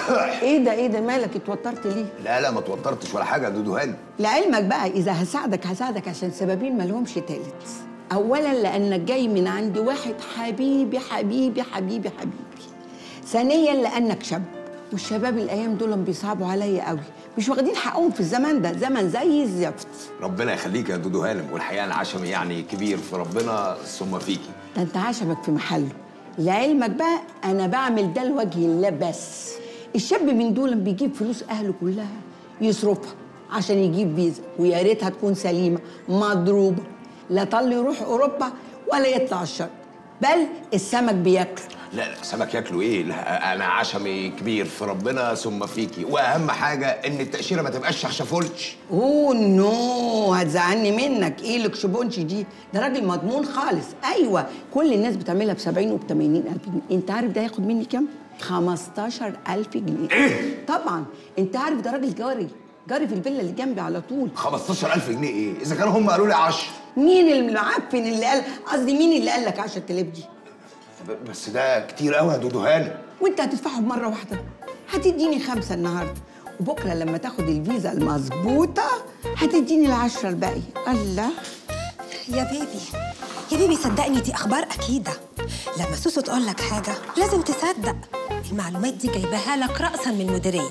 ايه ده ايه ده مالك اتوترت ليه لا لا ما توترتش ولا حاجه يا دودو هاني لعلمك بقى اذا هساعدك هساعدك عشان سببين مالهمش تالت اولا لانك جاي من عند واحد حبيبي حبيبي حبيبي حبيبي ثانيا لانك شاب والشباب الايام دول بيصعبوا عليا قوي مش واخدين حقهم في الزمان ده زمن زي الزفت ربنا يخليك يا دودو هانم والحقيقه انا عشمي يعني كبير في ربنا ثم فيكي ده انت عشمك في محله لعلمك بقى انا بعمل ده لوجه الله بس الشاب من دول بيجيب فلوس اهله كلها يصرفها عشان يجيب فيزا ويا ريتها تكون سليمه مضروبه لا طل يروح اوروبا ولا يطلع الشرق بل السمك بياكله لا لا سمك ياكلوا ايه لا انا عشمي كبير في ربنا ثم فيكي واهم حاجه ان التاشيره ما تبقاش شخشفولش اوه نو هتزعلني منك ايه الكشبونش دي ده راجل مضمون خالص ايوه كل الناس بتعملها ب 70 وب 80 الف جنيه انت عارف ده هياخد مني كام 15000 جنيه إيه؟ طبعا انت عارف ده راجل جاري جاري في الفيلا اللي جنبي على طول 15000 جنيه ايه اذا كانوا هم قالوا لي 10 مين المعفن اللي قال قصدي مين اللي قال لك 10000 دي ب- بس ده كتير قوي يا دودو هانم وانت هتدفعهم مره واحده هتديني خمسه النهارده وبكره لما تاخد الفيزا المظبوطه هتديني العشره الباقيه الله يا بيبي يا بيبي صدقني دي اخبار اكيده لما سوسو تقول لك حاجه لازم تصدق المعلومات دي جايباها لك راسا من المديريه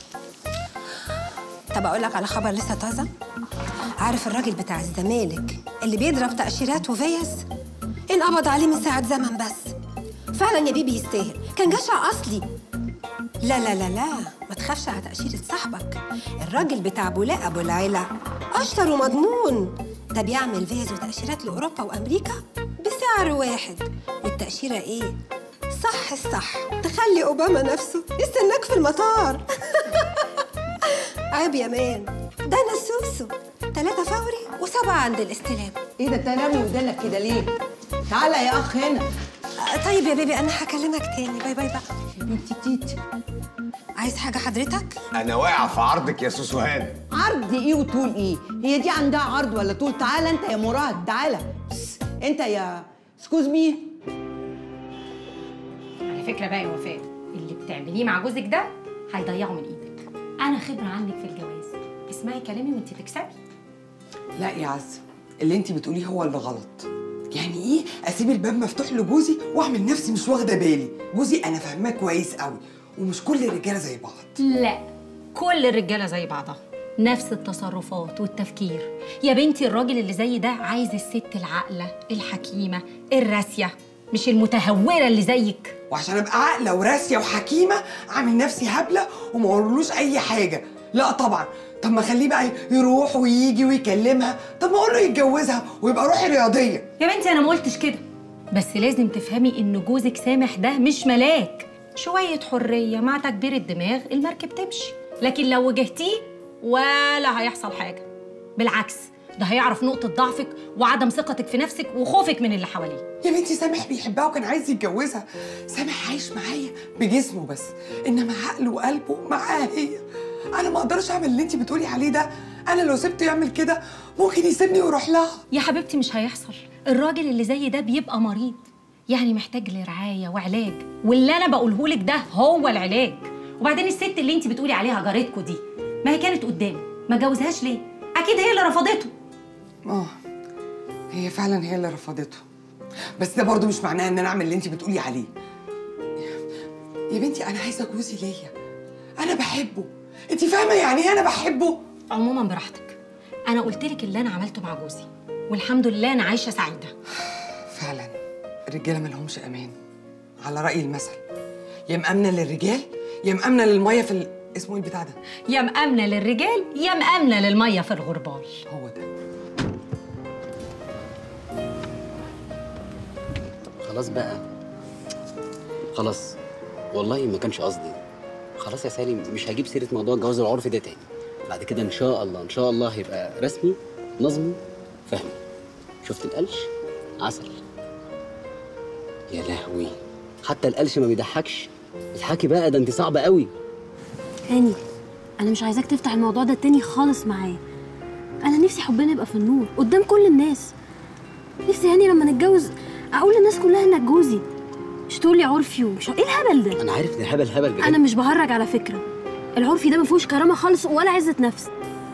طب اقول لك على خبر لسه طازه عارف الراجل بتاع الزمالك اللي بيضرب تاشيرات وفيز انقبض عليه من ساعه زمن بس فعلا يا بيبي يستاهل كان جشع اصلي لا لا لا لا ما تخافش على تأشيرة صاحبك الراجل بتاع بولاء أبو العيلة أشطر ومضمون ده بيعمل فيز وتأشيرات لأوروبا وأمريكا بسعر واحد والتأشيرة إيه؟ صح الصح تخلي أوباما نفسه يستناك في المطار عيب يا مان ده أنا سوسو ثلاثة فوري وسبعة عند الاستلام ايه ده تنامي ودانك كده ليه تعالى يا اخ هنا آه، طيب يا بيبي أنا هكلمك تاني باي باي بقى يا بنتي تيتي عايز حاجة حضرتك؟ انا واقع في عرضك يا سوسو هانم عرض ايه وطول ايه هي دي عندها عرض ولا طول تعالى انت يا مراد تعالى بس. انت يا سكوز مي على فكره بقى يا وفاء اللي بتعمليه مع جوزك ده هيضيعه من ايدك انا خبره عنك في الجواز اسمعي كلامي وانت تكسبي لا يا عز اللي انت بتقوليه هو اللي غلط يعني ايه اسيب الباب مفتوح لجوزي واعمل نفسي مش واخده بالي جوزي انا فاهماه كويس قوي ومش كل الرجاله زي بعض لا كل الرجاله زي بعضها نفس التصرفات والتفكير يا بنتي الراجل اللي زي ده عايز الست العاقله الحكيمه الراسيه مش المتهوره اللي زيك وعشان ابقى عاقله وراسيه وحكيمه اعمل نفسي هبله وما اقولوش اي حاجه لا طبعا طب ما اخليه بقى يروح ويجي ويكلمها طب ما اقول له يتجوزها ويبقى روحي رياضيه يا بنتي انا ما قلتش كده بس لازم تفهمي ان جوزك سامح ده مش ملاك شويه حريه مع تكبير الدماغ المركب تمشي لكن لو واجهتيه ولا هيحصل حاجه بالعكس ده هيعرف نقطه ضعفك وعدم ثقتك في نفسك وخوفك من اللي حواليه يا بنتي سامح بيحبها وكان عايز يتجوزها سامح عايش معايا بجسمه بس انما عقله وقلبه معاها هي انا ما اقدرش اعمل اللي انت بتقولي عليه ده انا لو سبته يعمل كده ممكن يسيبني ويروح لها يا حبيبتي مش هيحصل الراجل اللي زي ده بيبقى مريض يعني محتاج لرعايه وعلاج واللي انا بقوله لك ده هو العلاج وبعدين الست اللي انت بتقولي عليها جارتكوا دي ما هي كانت قدامه ما جوزهاش ليه اكيد هي اللي رفضته اه هي فعلا هي اللي رفضته بس ده برضو مش معناه ان انا اعمل اللي انت بتقولي عليه يا بنتي انا عايزه جوزي ليا انا بحبه انت فاهمه يعني ايه انا بحبه عموما براحتك انا قلت لك اللي انا عملته مع جوزي والحمد لله انا عايشه سعيده فعلا الرجاله مالهمش امان على راي المثل يا مأمنه للرجال يا مأمنه للميه في ال... اسمه ايه البتاع ده يا مأمنه للرجال يا مأمنه للميه في الغربال هو ده خلاص بقى خلاص والله ما كانش قصدي خلاص يا سالم مش هجيب سيره موضوع الجواز العرفي ده تاني بعد كده ان شاء الله ان شاء الله هيبقى رسمي نظمي فهمي شفت القلش عسل يا لهوي حتى القلش ما بيضحكش اضحكي بقى ده انت صعبه قوي هاني انا مش عايزاك تفتح الموضوع ده تاني خالص معايا انا نفسي حبنا يبقى في النور قدام كل الناس نفسي هاني لما نتجوز اقول للناس كلها انك جوزي مش تقول لي عرفي ومش ايه الهبل ده انا عارف ان هبل هبل بجد انا مش بهرج على فكره العرفي ده ما فيهوش كرامه خالص ولا عزه نفس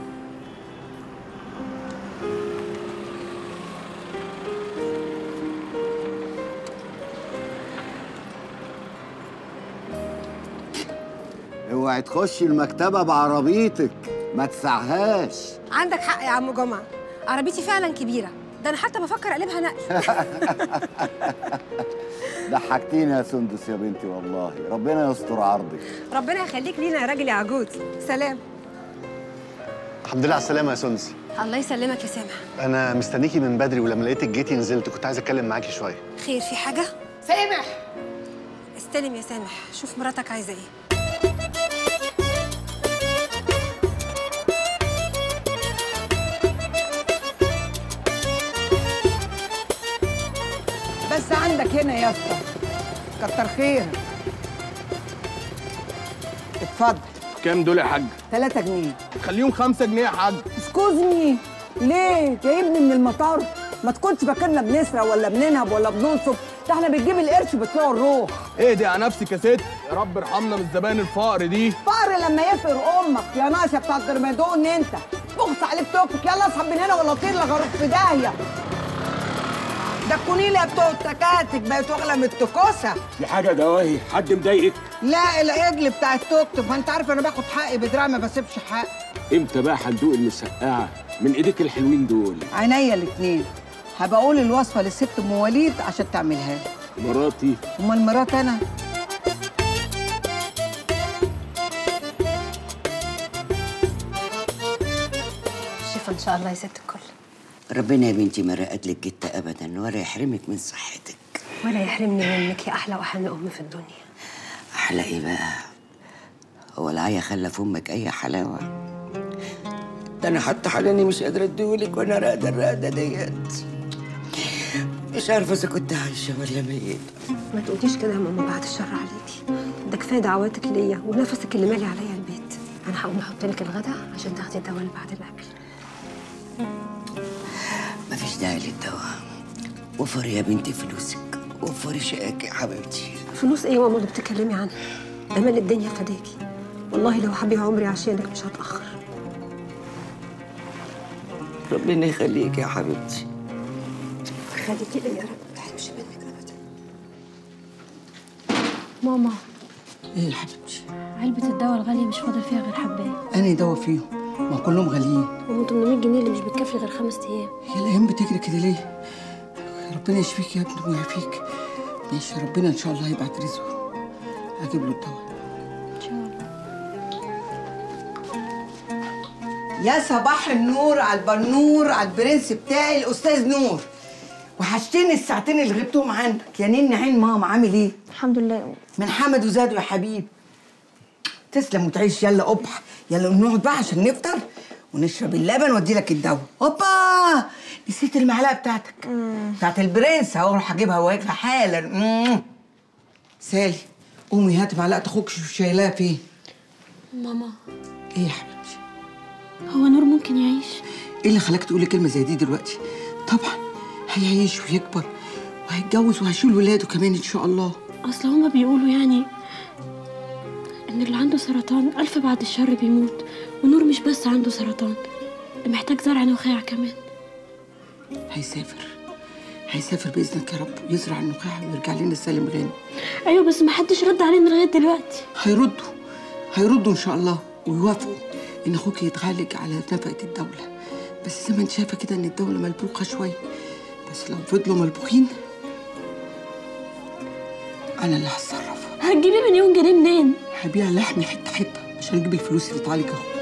اوعي تخشي المكتبة بعربيتك ما تسعهاش عندك حق يا عم جمعه عربيتي فعلا كبيره ده انا حتى بفكر اقلبها نقل ضحكتيني يا سندس يا بنتي والله ربنا يستر عرضك ربنا يخليك لينا يا راجل يا عجوز سلام الحمد لله على السلامة يا سندس الله يسلمك يا سامح أنا مستنيكي من بدري ولما لقيتك جيتي نزلت كنت عايز أتكلم معاكي شوية خير في حاجه سامح استلم يا سامح شوف مراتك عايزه ايه بس عندك هنا يا اسطى كتر خيرك اتفضل كام دول يا حاج؟ 3 جنيه خليهم خمسة جنيه يا حاج اسكوزني ليه جايبني من المطار ما تكونش فاكرنا بنسرق ولا بننهب ولا بننصب ده احنا بنجيب القرش بتوع الروح اهدي على نفسك يا ست يا رب ارحمنا من زباين الفقر دي فقر لما يفقر امك يا ناقصه بتاع الجرمادون انت بغص عليك توكك يلا اصحى من هنا ولا طير لغروب في داهيه ده الكونيله بتوع التكاتك بقت اغلى من التكوسه في حاجة دواهي حد مضايقك لا العجل بتاع التوك توك ما انت عارف انا باخد حقي بدراع ما بسيبش حق امتى بقى هندوق المسقعة من ايديك الحلوين دول عينيا الاتنين هبقى اقول الوصفه للست ام وليد عشان تعملها لي مراتي امال مرات انا شوف ان شاء الله يا ست الكل ربنا يا بنتي ما رقد لك جت ابدا ولا يحرمك من صحتك ولا يحرمني منك يا احلى واحن ام في الدنيا احلى ايه بقى هو العيا خلف امك اي حلاوه ده انا حتى حناني مش قادره اديهولك وانا راقده الرقده ديت مش عارفه اذا كنت عايشه ولا ميته ما تقوليش كده يا ماما بعد الشر عليكي ده كفايه دعواتك ليا ونفسك اللي مالي عليا البيت انا هقوم احط لك الغدا عشان تاخدي الدواء اللي بعد الاكل مفيش داعي للدواء وفري يا بنتي فلوسك وفري شقاك يا حبيبتي فلوس ايه يا ماما اللي بتتكلمي عنها ده مال الدنيا فداكي والله لو هبيع عمري عشانك مش هتاخر ربنا يخليك يا حبيبتي خليكي ليا يا رب ما تحرمش منك ابدا ماما ايه يا حبيبتي علبه الدواء الغاليه مش فاضل فيها غير حبايه انا دوا فيهم ما كلهم غاليين ومن 800 جنيه اللي مش بتكفي غير خمس ايام هي الايام بتجري كده ليه ربنا يشفيك يا ابني ويعافيك ماشي ربنا ان شاء الله هيبعت رزقه هجيب له الدواء ان شاء الله يا صباح النور على البنور على البرنس بتاعي الاستاذ نور وحشتني الساعتين اللي غبتهم عنك يا نين عين ماما عامل ايه الحمد لله من حمد وزاد يا حبيبي تسلم وتعيش يلا قبح يلا نقعد بقى عشان نفطر ونشرب اللبن وادي لك الدواء هوبا نسيت المعلقه بتاعتك بتاعت البرنس هروح اجيبها واجي حالا مم. سالي قومي هاتي معلقه اخوك شوف شايلاها فين ماما ايه يا حبيبتي هو نور ممكن يعيش ايه اللي خلاك تقولي كلمه زي دي دلوقتي طبعا هيعيش ويكبر وهيتجوز وهيشيل ولاده كمان ان شاء الله اصل هما بيقولوا يعني ان اللي عنده سرطان الف بعد الشر بيموت ونور مش بس عنده سرطان ده محتاج زرع نخاع كمان هيسافر هيسافر باذنك يا رب ويزرع النخاع ويرجع لنا سالم غانم ايوه بس محدش رد علينا لغايه دلوقتي هيردوا هيردوا ان شاء الله ويوافقوا ان اخوك يتعالج على نفقه الدوله بس زي ما انت شايفه كده ان الدوله ملبوخه شويه بس لو فضلوا ملبوخين انا اللي هتصرف هتجيبي مليون جنيه منين هبيع لحمي حته حته عشان اجيب الفلوس اللي تعالج اخوك